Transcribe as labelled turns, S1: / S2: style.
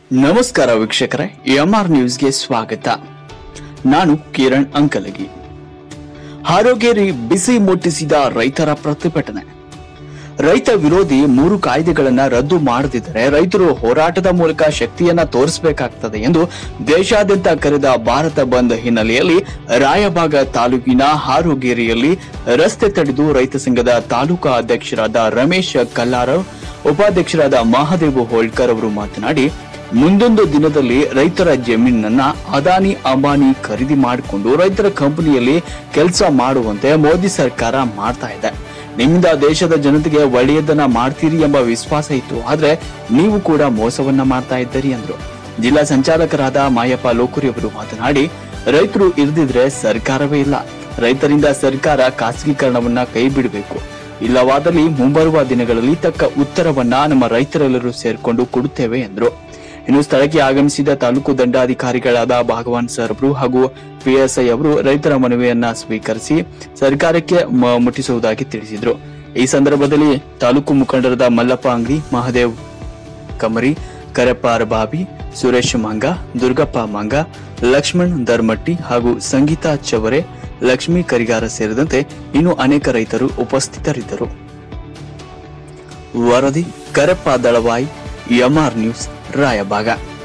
S1: ನಮಸ್ಕಾರ ವೀಕ್ಷಕರೇ ಎಂಆರ್ ನ್ಯೂಸ್ಗೆ ಸ್ವಾಗತ ನಾನು ಕಿರಣ್ ಅಂಕಲಗಿ ಹಾರೋಗೇರಿ ಬಿಸಿ ಮುಟ್ಟಿಸಿದ ರೈತರ ಪ್ರತಿಭಟನೆ ರೈತ ವಿರೋಧಿ ಮೂರು ಕಾಯ್ದೆಗಳನ್ನ ರದ್ದು ಮಾಡದಿದ್ದರೆ ರೈತರು ಹೋರಾಟದ ಮೂಲಕ ಶಕ್ತಿಯನ್ನ ತೋರಿಸಬೇಕಾಗ್ತದೆ ಎಂದು ದೇಶಾದ್ಯಂತ ಕರೆದ ಭಾರತ ಬಂದ್ ಹಿನ್ನೆಲೆಯಲ್ಲಿ ರಾಯಬಾಗ ತಾಲೂಕಿನ ಹಾರೋಗೇರಿಯಲ್ಲಿ ರಸ್ತೆ ತಡೆದು ರೈತ ಸಂಘದ ತಾಲೂಕಾ ಅಧ್ಯಕ್ಷರಾದ ರಮೇಶ್ ಕಲ್ಲಾರವ್ ಉಪಾಧ್ಯಕ್ಷರಾದ ಮಹಾದೇವ್ ಹೋಳ್ಕರ್ ಅವರು ಮಾತನಾಡಿ ಮುಂದೊಂದು ದಿನದಲ್ಲಿ ರೈತರ ಜಮೀನನ್ನ ಅದಾನಿ ಅಂಬಾನಿ ಖರೀದಿ ಮಾಡಿಕೊಂಡು ರೈತರ ಕಂಪನಿಯಲ್ಲಿ ಕೆಲಸ ಮಾಡುವಂತೆ ಮೋದಿ ಸರ್ಕಾರ ಮಾಡ್ತಾ ಇದೆ ನಿಮ್ಮಿಂದ ದೇಶದ ಜನತೆಗೆ ಒಳ್ಳೆಯದನ್ನ ಮಾಡ್ತೀರಿ ಎಂಬ ವಿಶ್ವಾಸ ಇತ್ತು ಆದ್ರೆ ನೀವು ಕೂಡ ಮೋಸವನ್ನ ಮಾಡ್ತಾ ಇದ್ದೀರಿ ಅಂದ್ರು ಜಿಲ್ಲಾ ಸಂಚಾಲಕರಾದ ಮಾಯಪ್ಪ ಲೋಕುರಿ ಅವರು ಮಾತನಾಡಿ ರೈತರು ಇರ್ದಿದ್ರೆ ಸರ್ಕಾರವೇ ಇಲ್ಲ ರೈತರಿಂದ ಸರ್ಕಾರ ಖಾಸಗೀಕರಣವನ್ನ ಕೈ ಬಿಡಬೇಕು ಇಲ್ಲವಾದಲ್ಲಿ ಮುಂಬರುವ ದಿನಗಳಲ್ಲಿ ತಕ್ಕ ಉತ್ತರವನ್ನ ನಮ್ಮ ರೈತರೆಲ್ಲರೂ ಸೇರ್ಕೊಂಡು ಕೊಡುತ್ತೇವೆ ಎಂದರು ಇನ್ನು ಸ್ಥಳಕ್ಕೆ ಆಗಮಿಸಿದ ತಾಲೂಕು ದಂಡಾಧಿಕಾರಿಗಳಾದ ಭಾಗವಾನ್ ಸರ್ ಅವರು ಹಾಗೂ ಪಿಎಸ್ಐ ಅವರು ರೈತರ ಮನವಿಯನ್ನ ಸ್ವೀಕರಿಸಿ ಸರ್ಕಾರಕ್ಕೆ ಮ- ಮುಟ್ಟಿಸುವುದಾಗಿ ತಿಳಿಸಿದ್ರು ಈ ಸಂದರ್ಭದಲ್ಲಿ ತಾಲೂಕು ಮುಖಂಡರಾದ ಮಲ್ಲಪ್ಪ ಅಂಗಡಿ ಮಹದೇವ್ ಕಮರಿ ಕರಪ್ಪ ಅರಬಾಬಿ ಸುರೇಶ್ ಮಂಗ ದುರ್ಗಪ್ಪ ಮಂಗ ಲಕ್ಷ್ಮಣ್ ದರ್ಮಟ್ಟಿ ಹಾಗೂ ಸಂಗೀತಾ ಚವರೆ ಲಕ್ಷ್ಮೀ ಕರಿಗಾರ ಸೇರಿದಂತೆ ಇನ್ನು ಅನೇಕ ರೈತರು ಉಪಸ್ಥಿತರಿದ್ದರು ವರದಿ ಕರಪ್ಪ ದಳವಾಯಿ ಎಂಆರ್ ನ್ಯೂಸ್ ರಾಯಬಾಗ